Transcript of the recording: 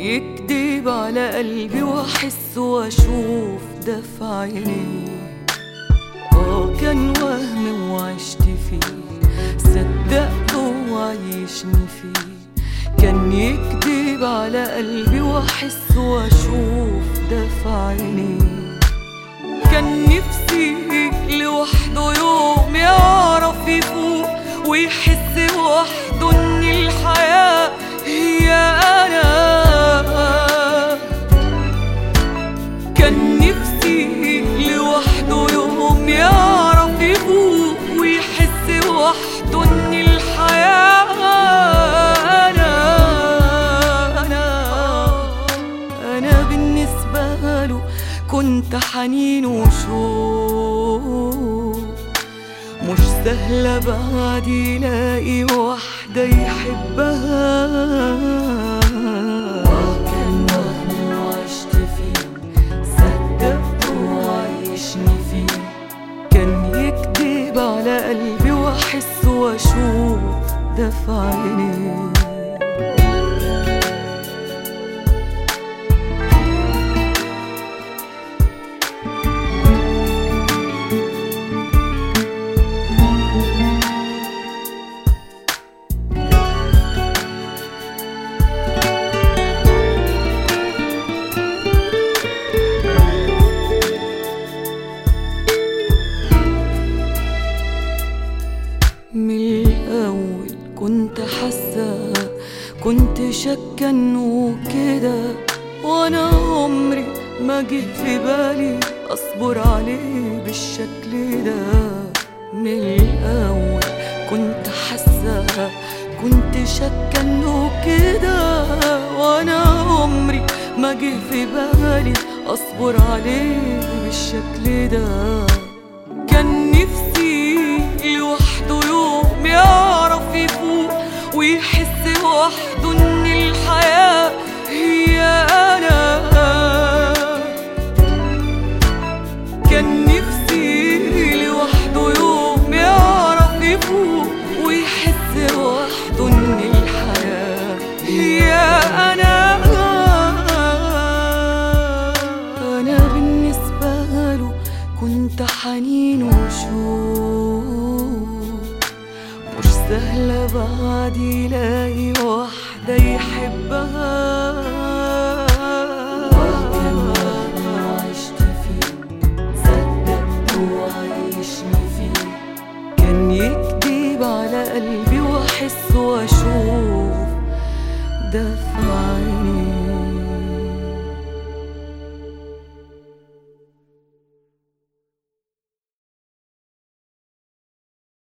يكدب على قلبي واحس واشوف دفع عينيه اه كان وهم وعشت فيه صدقته وعيشني فيه كان يكدب على قلبي واحس واشوف دفع عينيه كان نفسي لوحده يوم يعرف يفوق ويحس وحده ان الحياة هي انا كان نفسي لوحده يوم يعرف يفوق ويحس وحده ان الحياة انا انا انا بالنسبة له كنت حنين وشوق مش سهلة بعد يلاقي واحدة يحبها كان وهم وعشت فيه صدقته وعيشني فيه كان يكدب على قلبي واحس واشوف دفع عينيه من الأول كنت حاسة كنت شاكة انه كده وانا عمري ما جه في بالي اصبر عليه بالشكل ده من الأول كنت حاسة كنت شاكة انه كده وانا عمري ما جه في بالي اصبر عليه بالشكل ده كان نفسي لوحده يوم يعرف يفوق ويحس وحده ان الحياة هي انا كان نفسي لوحده يوم يعرف يفوق ويحس وحده ان الحياة هي انا انا بالنسبة له كنت حنين وشوق مش سهلة بعد يلاقي واحدة يحبها عشت فيه صدقته وعيشني فيه كان يكدب على قلبي واحس واشوف دفع عيني